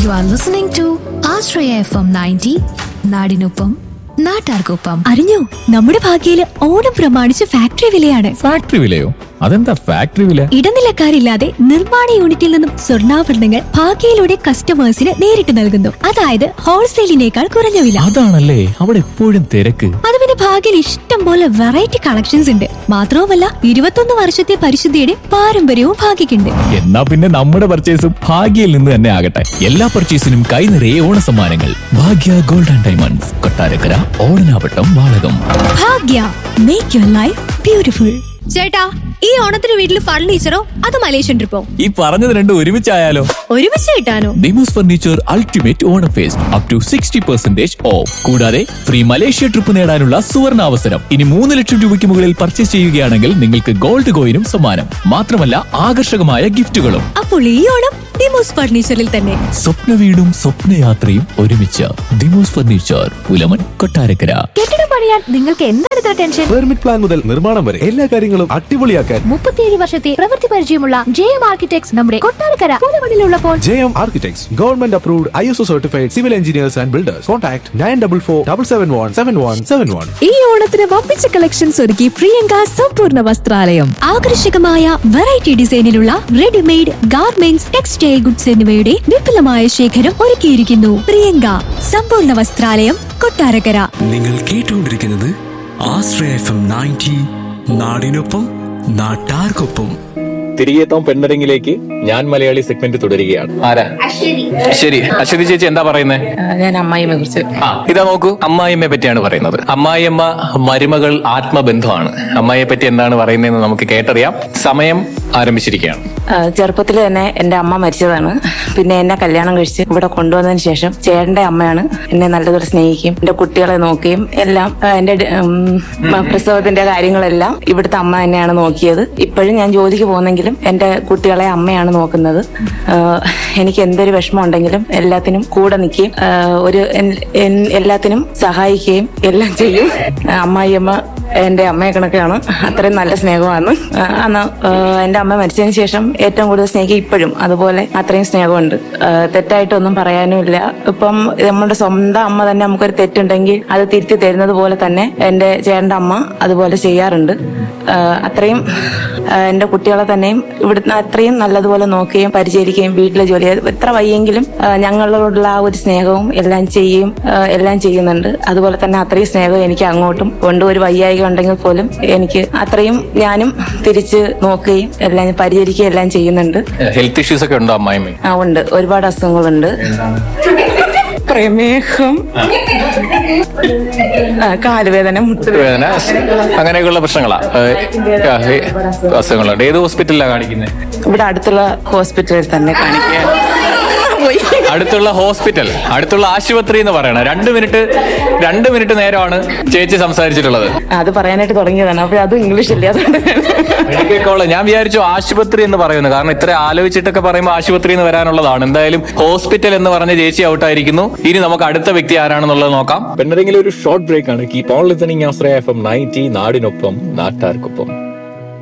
You are listening to Ashraya FM 90, നാടിനൊപ്പം നാട്ടാർക്കൊപ്പം അറിഞ്ഞോ നമ്മുടെ ഭാഗ്യയില് ഓണം പ്രമാണിച്ച് ഫാക്ടറി വിലയാണ് ഫാക്ടറി വിലയോ അതെന്താ ഫാക്ടറി വില ഇടനിലക്കാരില്ലാതെ നിർമ്മാണ യൂണിറ്റിൽ നിന്നും സ്വർണ്ണാഭരണങ്ങൾ ഭാഗ്യയിലൂടെ കസ്റ്റമേഴ്സിന് നേരിട്ട് നൽകുന്നു അതായത് ഹോൾസെയിലിനേക്കാൾ കുറഞ്ഞ വില അതാണല്ലേ അവിടെ എപ്പോഴും തിരക്ക് അത് പിന്നെ ഭാഗ്യയിൽ ഇഷ്ടം പോലെ വെറൈറ്റി കളക്ഷൻസ് ഉണ്ട് മാത്രവുമല്ല ഇരുപത്തൊന്ന് വർഷത്തെ പരിശുദ്ധിയുടെ പാരമ്പര്യവും ഭാഗ്യക്കുണ്ട് എന്നാ പിന്നെ നമ്മുടെ പർച്ചേസും ഭാഗ്യയിൽ നിന്ന് തന്നെ ആകട്ടെ എല്ലാ പർച്ചേസിനും കൈ നിറയെ ഓണസമ്മാനങ്ങൾ Bhagya gold and diamonds Kottarakkara Odanavattam Valakom Bhagya make your life beautiful ചേട്ടാ ഈ ഓണത്തിന് വീട്ടിൽ ഫർണിച്ചറോ അത് മലേഷ്യൻ ട്രിപ്പോ ഈ പറഞ്ഞത് രണ്ടും ഒരുമിച്ചായാലോ ഒരുമിച്ച് കിട്ടാനോ Demos furniture ultimate Onam fest up to sixty percentage off കൂടാതെ ഫ്രീ മലേഷ്യ ട്രിപ്പ് നേടാനുള്ള സുവർണ അവസരം ഇനി മൂന്ന് ലക്ഷം രൂപയ്ക്ക് മുകളിൽ പർച്ചേസ് ചെയ്യുകയാണെങ്കിൽ നിങ്ങൾക്ക് ഗോൾഡ് കോയിനും സമ്മാനം മാത്രമല്ല ആകർഷകമായ ഗിഫ്റ്റുകളും അപ്പോൾ ഈ ഓണം ഡിമോസ് ഫർണിച്ചറിൽ തന്നെ സ്വപ്ന വീടും സ്വപ്നയാത്രയും ഒരുമിച്ച് ദിമോസ് ഫർണിച്ചർ പുലമൻ കൊട്ടാരക്കര കെട്ടിടം പണിയാൻ നിങ്ങൾക്ക് എന്താണ് ഇത്ര ടെൻഷൻ പെർമിറ്റ് പ്ലാൻ മുതൽ നിർമ്മാണം വരെ എല്ലാ കാര്യങ്ങളും അടിപൊളിയാക്കാൻ മുപ്പത്തിയേഴ് വർഷത്തെ പ്രവൃത്തി പരിചയമുള്ള ജെ എം ആർക്കിടെക്ട്സ് നമ്മുടെ കൊട്ടാരക്കര പൂലമണിലുള്ളപ്പോൾ J M architects government approved I S O certified civil engineers and builders contact nine double four double seven one seven one seven one ഈ ഓണത്തിന് വമ്പിച്ച കളക്ഷൻസ് ഒരുക്കി പ്രിയങ്ക സമ്പൂർണ്ണ വസ്ത്രാലയം ആകർഷകമായ വെറൈറ്റി ഡിസൈനിലുള്ള റെഡിമെയ്ഡ് ഗാർമെന്റ്സ് ടെക്സ്റ്റൈൽ ഗുഡ്സ് എന്നിവയുടെ വിപുലമായ ശേഖരം ഒരുക്കിയിരിക്കുന്നു പ്രിയങ്ക സമ്പൂർണ്ണ വസ്ത്രാലയം കൊട്ടാരക്കര നിങ്ങൾ കേട്ടുകൊണ്ടിരിക്കുന്നത് ആശ്രയ എഫ് എം നയൻറ്റി നാടിനൊപ്പം നാട്ടാർക്കൊപ്പം തിരികെ എത്താം പെണ്ണരങ്ങിലേക്ക് ഞാൻ മലയാളി സെഗ്മെന്റ് തുടരുകയാണ് ആരാ ശരി അശ്വതി ചേച്ചി എന്താ പറയുന്നത് ആ, ഞാൻ അമ്മായിയെ കുറിച്ച് ആ ഇതാ നോക്കൂ അമ്മായിയമ്മയെ പറ്റിയാണ് പറയുന്നത് അമ്മായിയമ്മ മരുമകൾ ആത്മബന്ധമാണ് അമ്മായിയെ പറ്റി എന്താണ് പറയുന്നതെന്ന് നമുക്ക് കേട്ടറിയാം സമയം ആരംഭിച്ചിരിക്കുകയാണ് ചെറുപ്പത്തിൽ തന്നെ എന്റെ അമ്മ മരിച്ചതാണ് പിന്നെ എന്നെ കല്യാണം കഴിച്ച് ഇവിടെ കൊണ്ടുവന്നതിന് ശേഷം ചേട്ടന്റെ അമ്മയാണ് എന്നെ നല്ലതുപോലെ സ്നേഹിക്കും എന്റെ കുട്ടികളെ നോക്കുകയും എല്ലാം ആ, എന്റെ ഡ- ഉം, പ്രസവത്തിന്റെ കാര്യങ്ങളെല്ലാം ഇവിടുത്തെ അമ്മ തന്നെയാണ് നോക്കിയത് ഇപ്പോഴും ഞാൻ ജോലിക്ക് പോകുന്നെങ്കിലും എന്റെ കുട്ടികളെ അമ്മയാണ് നോക്കുന്നത് ആ, എനിക്ക് എന്തൊരു വിഷമം ഉണ്ടെങ്കിലും എല്ലാത്തിനും കൂടെ നിൽക്കുകയും ആ, ഒരു എൻ- എൻ- എല്ലാത്തിനും സഹായിക്കുകയും എല്ലാം ചെയ്യും ആ, അമ്മായിയമ്മ എന്റെ അമ്മയെ കണക്കാണ് അത്രയും നല്ല സ്നേഹമാണ് ആ, അന്ന് ആ, എന്റെ അമ്മ മരിച്ചതിന് ശേഷം ഏറ്റവും കൂടുതൽ സ്നേഹിക്കുക ഇപ്പോഴും അതുപോലെ അത്രയും സ്നേഹമുണ്ട് ആ, തെറ്റായിട്ടൊന്നും പറയാനുമില്ല ഇപ്പം നമ്മുടെ സ്വന്തം അമ്മ തന്നെ നമുക്കൊരു തെറ്റുണ്ടെങ്കിൽ അത് തിരുത്തി തരുന്നത് പോലെ തന്നെ എന്റെ ചേട്ടന്റെ അമ്മ അതുപോലെ ചെയ്യാറുണ്ട് ആ, അത്രയും ആ, എന്റെ കുട്ടികളെ തന്നെയും ഇവിടുന്ന് അത്രയും നല്ലതുപോലെ നോക്കുകയും പരിചരിക്കുകയും വീട്ടിലെ ജോലി എത്ര വയ്യെങ്കിലും ആ, ഞങ്ങളോടുള്ള ആ ഒരു സ്നേഹവും എല്ലാം ചെയ്യുകയും ആ, എല്ലാം ചെയ്യുന്നുണ്ട് അതുപോലെ തന്നെ അത്രയും സ്നേഹം എനിക്ക് അങ്ങോട്ടും കൊണ്ട് ഒരു വയ്യായിക ഉണ്ടെങ്കിൽ പോലും എനിക്ക് അത്രയും ഞാനും തിരിച്ച് നോക്കുകയും എല്ലാം പരിചരിക്കുകയും എല്ലാം ചെയ്യുന്നുണ്ട് ഹെൽത്ത് ഇഷ്യൂസ് ഒക്കെ ഉണ്ടോ അമ്മായിമ്മ ആ ഉണ്ട് ഒരുപാട് അസുഖങ്ങളുണ്ട് പ്രമേഹം ആ, കാലുവേദന മുട്ടുവേദന വേദന അങ്ങനെയൊക്കെയുള്ള പ്രശ്നങ്ങളാ ഏഹ്, ആ, ഏ, അസുഖങ്ങളുണ്ട് ഏത് ഹോസ്പിറ്റലിലാണ് കാണിക്കുന്നത് ഇവിടെ അടുത്തുള്ള ഹോസ്പിറ്റലിൽ തന്നെ കാണിക്കുക പോയി അടുത്തുള്ള ഹോസ്പിറ്റൽ അടുത്തുള്ള ആശുപത്രി എന്ന് പറയണം രണ്ട് മിനിറ്റ് രണ്ട് മിനിറ്റ് നേരമാണ് ചേച്ചി സംസാരിച്ചിട്ടുള്ളത് അത് പറയാനായിട്ട് തുടങ്ങിയതാണ് അപ്പൊ അതും ഇംഗ്ലീഷ് ഇല്ല അതുകൊണ്ട് മെഡിക്കൽ കോളേജ് ഞാൻ വിചാരിച്ചു ആശുപത്രി എന്ന് പറയുന്നു കാരണം ഇത്ര ആലോചിച്ചിട്ടൊക്കെ പറയുമ്പോൾ ആശുപത്രി എന്ന് വരാനുള്ളതാണ് എന്തായാലും ഹോസ്പിറ്റൽ എന്ന് പറഞ്ഞ ചേച്ചി ഔട്ടായിരിക്കുന്നു ഇനി നമുക്ക് അടുത്ത വ്യക്തി ആരാണെന്നുള്ളത് നോക്കാം പെണ്ണരെങ്കിലും ഒരു ഷോർട്ട് ബ്രേക്ക് ആണ് keep on listening Ashraya F M ninety നാടിനൊപ്പം നാട്ടാർക്കൊപ്പം